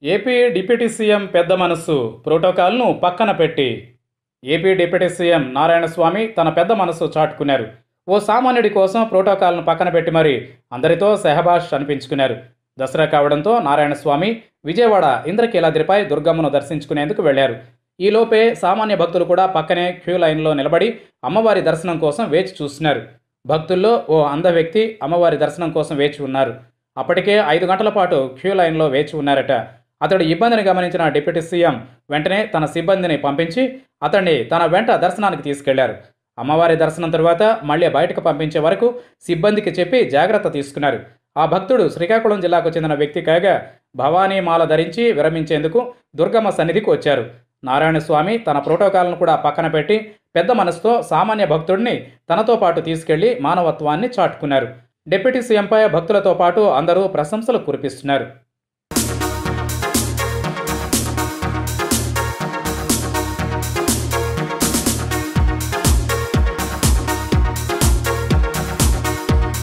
AP deputy CM పెద్ద మనస్సు ప్రోటోకాల్ను పక్కన పెట్టి ఏపీ డిప్యూటీ సీఎం నారాయణస్వామి తన పెద్ద మనస్సు చాటుకున్నారు ఓ సామాన్యుడి కోసం ప్రోటోకాల్ను పక్కన పెట్టి మరి అందరితో సెహబాష్ అనిపించుకున్నారు దసరా కావడంతో నారాయణస్వామి విజయవాడ ఇంద్రకీలాద్రిపై దుర్గమ్మను దర్శించుకునేందుకు వెళ్లారు ఈలోపే సామాన్య భక్తులు కూడా పక్కనే క్యూ లైన్లో నిలబడి అమ్మవారి దర్శనం కోసం వేచి చూస్తున్నారు భక్తుల్లో ఓ అంధ వ్యక్తి అమ్మవారి దర్శనం కోసం వేచి ఉన్నారు అప్పటికే ఐదు గంటల పాటు క్యూ లైన్లో వేచి ఉన్నారట అతడు ఇబ్బందిని గమనించిన డిప్యూటీ సీఎం వెంటనే తన సిబ్బందిని పంపించి అతన్ని తన వెంట దర్శనానికి తీసుకెళ్లారు అమ్మవారి దర్శనం తరువాత మళ్ళీ బయటకు పంపించే వరకు సిబ్బందికి చెప్పి జాగ్రత్త తీసుకున్నారు ఆ భక్తుడు శ్రీకాకుళం జిల్లాకు చెందిన వ్యక్తి కాగా భవానీ మాల ధరించి విరమించేందుకు దుర్గమ్మ సన్నిధికి వచ్చారు నారాయణస్వామి తన ప్రోటోకాల్ను కూడా పక్కన పెట్టి పెద్ద మనసుతో సామాన్య భక్తుడిని తనతో పాటు తీసుకెళ్లి మానవత్వాన్ని చాటుకున్నారు డిప్యూటీ సీఎంపై భక్తులతో పాటు అందరూ ప్రశంసలు కురిపిస్తున్నారు